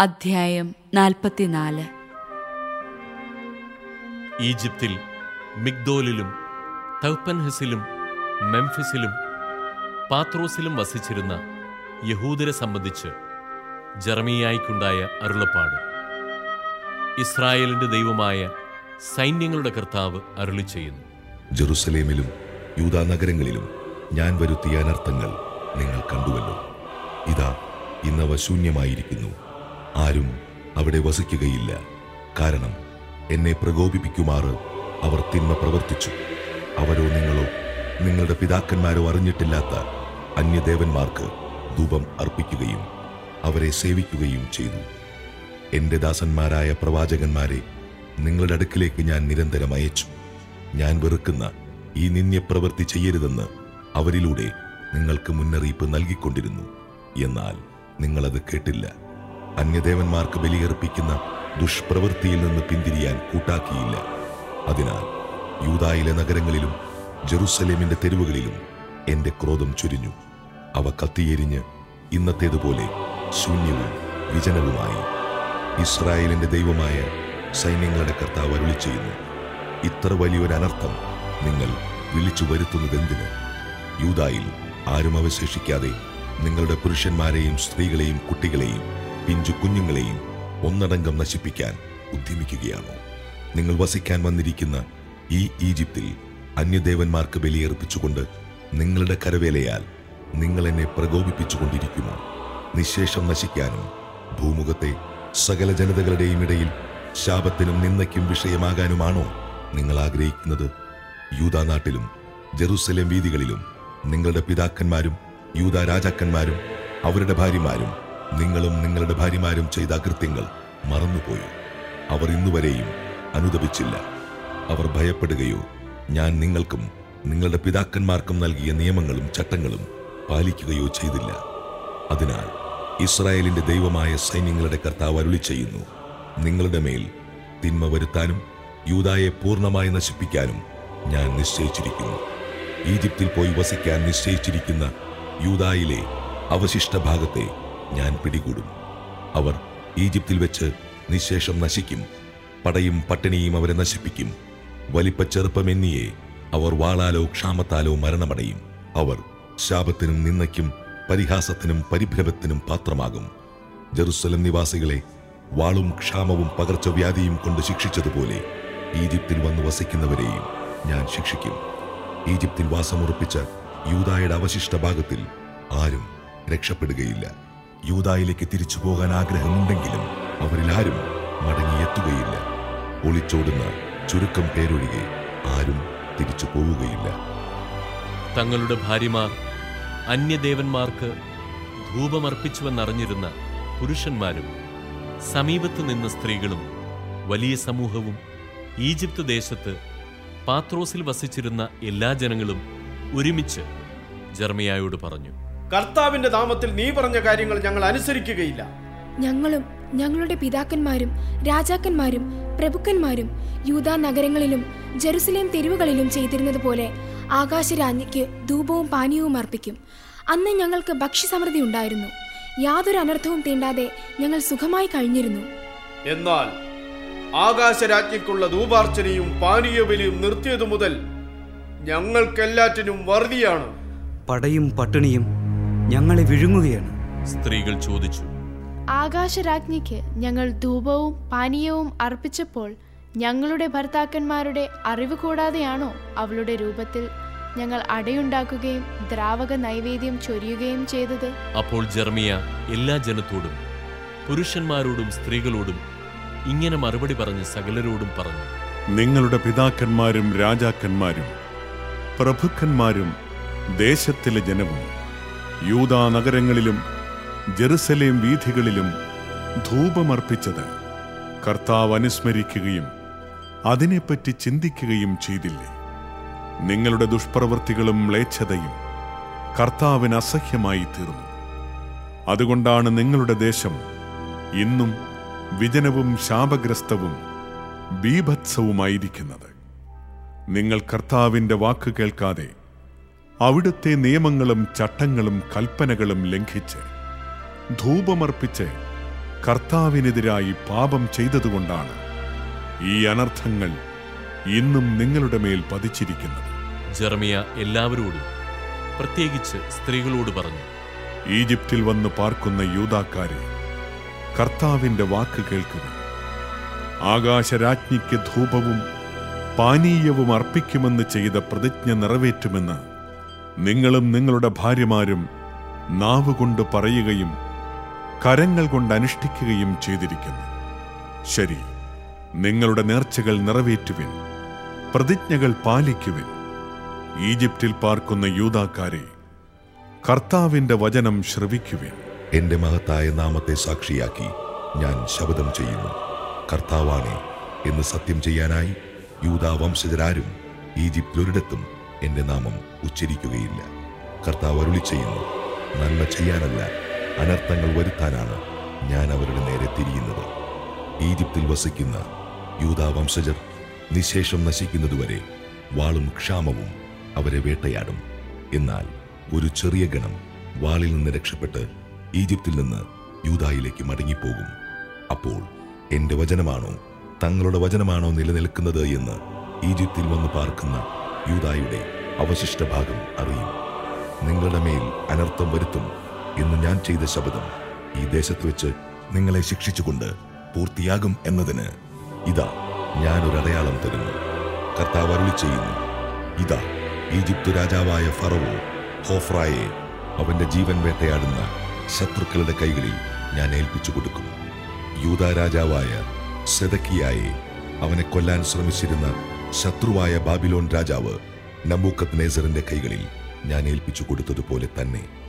അധ്യായം നാൽപ്പത്തിനാല് ഈജിപ്തിൽ മിഗ്ദോലിലും തൗപ്പൻഹസിലും മെംഫിസിലും പാത്രോസിലും വസിച്ചിരുന്ന യഹൂദരെ സംബന്ധിച്ച് ജർമിയായിക്കുണ്ടായ അരുളപ്പാട് ഇസ്രായേലിന്റെ ദൈവമായ സൈന്യങ്ങളുടെ കർത്താവ് അരുളി ചെയ്യുന്നു ജെറുസലേമിലും യൂദാ നഗരങ്ങളിലും ഞാൻ വരുത്തിയ അനർത്ഥങ്ങൾ നിങ്ങൾ കണ്ടുവല്ലോ ഇതാ ഇന്നവ ശൂന്യമായിരിക്കുന്നു ആരും അവിടെ വസിക്കുകയില്ല കാരണം എന്നെ പ്രകോപിപ്പിക്കുമാറ് അവർ തിന്മ പ്രവർത്തിച്ചു അവരോ നിങ്ങളോ നിങ്ങളുടെ പിതാക്കന്മാരോ അറിഞ്ഞിട്ടില്ലാത്ത അന്യദേവന്മാർക്ക് ധൂപം അർപ്പിക്കുകയും അവരെ സേവിക്കുകയും ചെയ്തു എന്റെ ദാസന്മാരായ പ്രവാചകന്മാരെ നിങ്ങളുടെ അടുക്കിലേക്ക് ഞാൻ നിരന്തരം അയച്ചു ഞാൻ വെറുക്കുന്ന ഈ നിന്ദ്യപ്രവൃത്തി ചെയ്യരുതെന്ന് അവരിലൂടെ നിങ്ങൾക്ക് മുന്നറിയിപ്പ് നൽകിക്കൊണ്ടിരുന്നു എന്നാൽ നിങ്ങളത് കേട്ടില്ല അന്യദേവന്മാർക്ക് ബലിയർപ്പിക്കുന്ന ദുഷ്പ്രവൃത്തിയിൽ നിന്ന് പിന്തിരിയാൻ കൂട്ടാക്കിയില്ല അതിനാൽ യൂതായിലെ നഗരങ്ങളിലും ജെറുസലേമിന്റെ തെരുവുകളിലും എന്റെ ക്രോധം ചുരിഞ്ഞു അവ കത്തിയെരിഞ്ഞ് ഇന്നത്തേതുപോലെ ശൂന്യവും വിജനവുമായി ഇസ്രായേലിന്റെ ദൈവമായ സൈന്യങ്ങളുടെ കർത്താവ് അരുളി ചെയ്യുന്നു ഇത്ര വലിയൊരു അനർത്ഥം നിങ്ങൾ വിളിച്ചു വരുത്തുന്നതെന്തിന് യൂതായിൽ ആരും അവശേഷിക്കാതെ നിങ്ങളുടെ പുരുഷന്മാരെയും സ്ത്രീകളെയും കുട്ടികളെയും പിഞ്ചു കുഞ്ഞുങ്ങളെയും ഒന്നടങ്കം നശിപ്പിക്കാൻ ഉദ്യമിക്കുകയാണോ നിങ്ങൾ വസിക്കാൻ വന്നിരിക്കുന്ന ഈ ഈജിപ്തിൽ അന്യദേവന്മാർക്ക് ബലിയർപ്പിച്ചുകൊണ്ട് നിങ്ങളുടെ കരവേലയാൽ നിങ്ങൾ എന്നെ പ്രകോപിപ്പിച്ചുകൊണ്ടിരിക്കുമോ നിശേഷം നശിക്കാനും ഭൂമുഖത്തെ സകല ജനതകളുടെയും ഇടയിൽ ശാപത്തിനും നിന്ദയ്ക്കും വിഷയമാകാനുമാണോ നിങ്ങൾ ആഗ്രഹിക്കുന്നത് യൂതാ നാട്ടിലും ജെറുസലേം വീതികളിലും നിങ്ങളുടെ പിതാക്കന്മാരും യൂതാ രാജാക്കന്മാരും അവരുടെ ഭാര്യമാരും നിങ്ങളും നിങ്ങളുടെ ഭാര്യമാരും ചെയ്ത അകൃത്യങ്ങൾ മറന്നുപോയി അവർ ഇന്നുവരെയും അനുദപിച്ചില്ല അവർ ഭയപ്പെടുകയോ ഞാൻ നിങ്ങൾക്കും നിങ്ങളുടെ പിതാക്കന്മാർക്കും നൽകിയ നിയമങ്ങളും ചട്ടങ്ങളും പാലിക്കുകയോ ചെയ്തില്ല അതിനാൽ ഇസ്രായേലിന്റെ ദൈവമായ സൈന്യങ്ങളുടെ കർത്താവ് അരുളി ചെയ്യുന്നു നിങ്ങളുടെ മേൽ തിന്മ വരുത്താനും യൂതായെ പൂർണ്ണമായി നശിപ്പിക്കാനും ഞാൻ നിശ്ചയിച്ചിരിക്കുന്നു ഈജിപ്തിൽ പോയി വസിക്കാൻ നിശ്ചയിച്ചിരിക്കുന്ന യൂതായിലെ അവശിഷ്ട ഭാഗത്തെ ഞാൻ പിടികൂടും അവർ ഈജിപ്തിൽ വെച്ച് നിശേഷം നശിക്കും പടയും പട്ടിണിയും അവരെ നശിപ്പിക്കും വലിപ്പ ചെറുപ്പമെന്നിയെ അവർ വാളാലോ ക്ഷാമത്താലോ മരണമടയും അവർ ശാപത്തിനും നിന്നയ്ക്കും പരിഹാസത്തിനും പരിഭ്രമത്തിനും പാത്രമാകും ജെറുസലം നിവാസികളെ വാളും ക്ഷാമവും പകർച്ചവ്യാധിയും കൊണ്ട് ശിക്ഷിച്ചതുപോലെ ഈജിപ്തിൽ വന്ന് വസിക്കുന്നവരെയും ഞാൻ ശിക്ഷിക്കും ഈജിപ്തിൽ വാസമുറപ്പിച്ച യൂതായുടെ അവശിഷ്ട ഭാഗത്തിൽ ആരും രക്ഷപ്പെടുകയില്ല യൂതായിലേക്ക് തിരിച്ചു പോകാൻ ആഗ്രഹമുണ്ടെങ്കിലും അവരിൽ ആരും മടങ്ങിയെത്തുകയില്ല ഒളിച്ചോടുന്ന ചുരുക്കം പേരൊഴികെ ആരും തിരിച്ചു പോവുകയില്ല തങ്ങളുടെ ഭാര്യമാർ അന്യദേവന്മാർക്ക് ധൂപമർപ്പിച്ചുവെന്നറിഞ്ഞിരുന്ന പുരുഷന്മാരും സമീപത്ത് നിന്ന സ്ത്രീകളും വലിയ സമൂഹവും ഈജിപ്ത് ദേശത്ത് പാത്രോസിൽ വസിച്ചിരുന്ന എല്ലാ ജനങ്ങളും ഒരുമിച്ച് ജർമിയായോട് പറഞ്ഞു കർത്താവിന്റെ നാമത്തിൽ നീ പറഞ്ഞ കാര്യങ്ങൾ ഞങ്ങൾ അനുസരിക്കുകയില്ല ഞങ്ങളും ഞങ്ങളുടെ പിതാക്കന്മാരും രാജാക്കന്മാരും പ്രഭുക്കന്മാരും യൂതാ നഗരങ്ങളിലും ജെറുസലേം തെരുവുകളിലും ചെയ്തിരുന്നത് പോലെ ആകാശരാജ്ഞിക്ക് ധൂപവും പാനീയവും അർപ്പിക്കും അന്ന് ഞങ്ങൾക്ക് ഭക്ഷ്യസമൃദ്ധി ഉണ്ടായിരുന്നു യാതൊരു അനർത്ഥവും തീണ്ടാതെ ഞങ്ങൾ സുഖമായി കഴിഞ്ഞിരുന്നു എന്നാൽ ആകാശരാജ്ഞിക്കുള്ള ധൂപാർച്ചനയും പാനീയബലിയും നിർത്തിയതു മുതൽ ഞങ്ങൾക്കെല്ലാറ്റിനും വറുതിയാണ് പടയും പട്ടിണിയും ഞങ്ങളെ വിഴുങ്ങുകയാണ് സ്ത്രീകൾ ചോദിച്ചു ആകാശരാജ്ഞിക്ക് ഞങ്ങൾ ധൂപവും പാനീയവും അർപ്പിച്ചപ്പോൾ ഞങ്ങളുടെ ഭർത്താക്കന്മാരുടെ അറിവ് കൂടാതെയാണോ അവളുടെ രൂപത്തിൽ ഞങ്ങൾ അടയുണ്ടാക്കുകയും ദ്രാവക നൈവേദ്യം ചൊരിയുകയും ചെയ്തത് അപ്പോൾ ജർമിയ എല്ലാ ജനത്തോടും പുരുഷന്മാരോടും സ്ത്രീകളോടും ഇങ്ങനെ മറുപടി പറഞ്ഞ് സകലരോടും പറഞ്ഞു നിങ്ങളുടെ പിതാക്കന്മാരും രാജാക്കന്മാരും പ്രഭുക്കന്മാരും ദേശത്തിലെ ജനവും യൂതാ നഗരങ്ങളിലും ജെറുസലേം വീഥികളിലും ധൂപമർപ്പിച്ചത് കർത്താവ് അനുസ്മരിക്കുകയും അതിനെപ്പറ്റി ചിന്തിക്കുകയും ചെയ്തില്ലേ നിങ്ങളുടെ ദുഷ്പ്രവൃത്തികളും മ്ലേച്ഛതയും കർത്താവിന് അസഹ്യമായി തീർന്നു അതുകൊണ്ടാണ് നിങ്ങളുടെ ദേശം ഇന്നും വിജനവും ശാപഗ്രസ്തവും ബീഭത്സവുമായിരിക്കുന്നത് നിങ്ങൾ കർത്താവിന്റെ വാക്ക് കേൾക്കാതെ അവിടുത്തെ നിയമങ്ങളും ചട്ടങ്ങളും കൽപ്പനകളും ലംഘിച്ച് ധൂപമർപ്പിച്ച് കർത്താവിനെതിരായി പാപം ചെയ്തതുകൊണ്ടാണ് ഈ അനർത്ഥങ്ങൾ ഇന്നും നിങ്ങളുടെ മേൽ പതിച്ചിരിക്കുന്നത് ജെറമിയ എല്ലാവരോടും പ്രത്യേകിച്ച് സ്ത്രീകളോട് പറഞ്ഞു ഈജിപ്തിൽ വന്ന് പാർക്കുന്ന യൂതാക്കാരെ കർത്താവിന്റെ വാക്ക് കേൾക്കുക ആകാശരാജ്ഞിക്ക് ധൂപവും പാനീയവും അർപ്പിക്കുമെന്ന് ചെയ്ത പ്രതിജ്ഞ നിറവേറ്റുമെന്ന് നിങ്ങളും നിങ്ങളുടെ ഭാര്യമാരും നാവുകൊണ്ട് പറയുകയും കരങ്ങൾ കൊണ്ട് അനുഷ്ഠിക്കുകയും ചെയ്തിരിക്കുന്നു ശരി നിങ്ങളുടെ നേർച്ചകൾ നിറവേറ്റുവിൻ പ്രതിജ്ഞകൾ പാലിക്കുവിൻ ഈജിപ്തിൽ പാർക്കുന്ന യൂതാക്കാരെ കർത്താവിന്റെ വചനം ശ്രവിക്കുവിൻ എന്റെ മഹത്തായ നാമത്തെ സാക്ഷിയാക്കി ഞാൻ ശപഥം ചെയ്യുന്നു കർത്താവാണേ എന്ന് സത്യം ചെയ്യാനായി യൂതാ വംശജരാരും ഈജിപ്തിലൊരിടത്തും എന്റെ നാമം ഉച്ചരിക്കുകയില്ല കർത്താവ് അരുളി ചെയ്യുന്നു നന്മ ചെയ്യാനല്ല അനർത്ഥങ്ങൾ വരുത്താനാണ് ഞാൻ അവരുടെ നേരെ തിരിയുന്നത് ഈജിപ്തിൽ വസിക്കുന്ന യൂതാ വംശജർ നിശേഷം നശിക്കുന്നതുവരെ വാളും ക്ഷാമവും അവരെ വേട്ടയാടും എന്നാൽ ഒരു ചെറിയ ഗണം വാളിൽ നിന്ന് രക്ഷപ്പെട്ട് ഈജിപ്തിൽ നിന്ന് യൂതായിലേക്ക് മടങ്ങിപ്പോകും അപ്പോൾ എന്റെ വചനമാണോ തങ്ങളുടെ വചനമാണോ നിലനിൽക്കുന്നത് എന്ന് ഈജിപ്തിൽ വന്ന് പാർക്കുന്ന യൂതായുടെ അവശിഷ്ട ഭാഗം അറിയും നിങ്ങളുടെ മേൽ അനർത്ഥം വരുത്തും എന്ന് ഞാൻ ചെയ്ത ശപഥം ഈ ദേശത്ത് വെച്ച് നിങ്ങളെ ശിക്ഷിച്ചുകൊണ്ട് പൂർത്തിയാകും എന്നതിന് ഇതാ ഞാൻ ഒരു അടയാളം തരുന്നു കർത്താവ് അരുളി ചെയ്യുന്നു ഇതാ ഈജിപ്ത് രാജാവായ ഫറവോ ഹോഫ്രായെ അവന്റെ ജീവൻ വേട്ടയാടുന്ന ശത്രുക്കളുടെ കൈകളിൽ ഞാൻ ഏൽപ്പിച്ചു കൊടുക്കും യൂത രാജാവായ സെദക്കിയായെ അവനെ കൊല്ലാൻ ശ്രമിച്ചിരുന്ന ശത്രുവായ ബാബിലോൺ രാജാവ് നബൂക്കത്ത് നേസറിന്റെ കൈകളിൽ ഞാൻ ഏൽപ്പിച്ചു കൊടുത്തതുപോലെ തന്നെ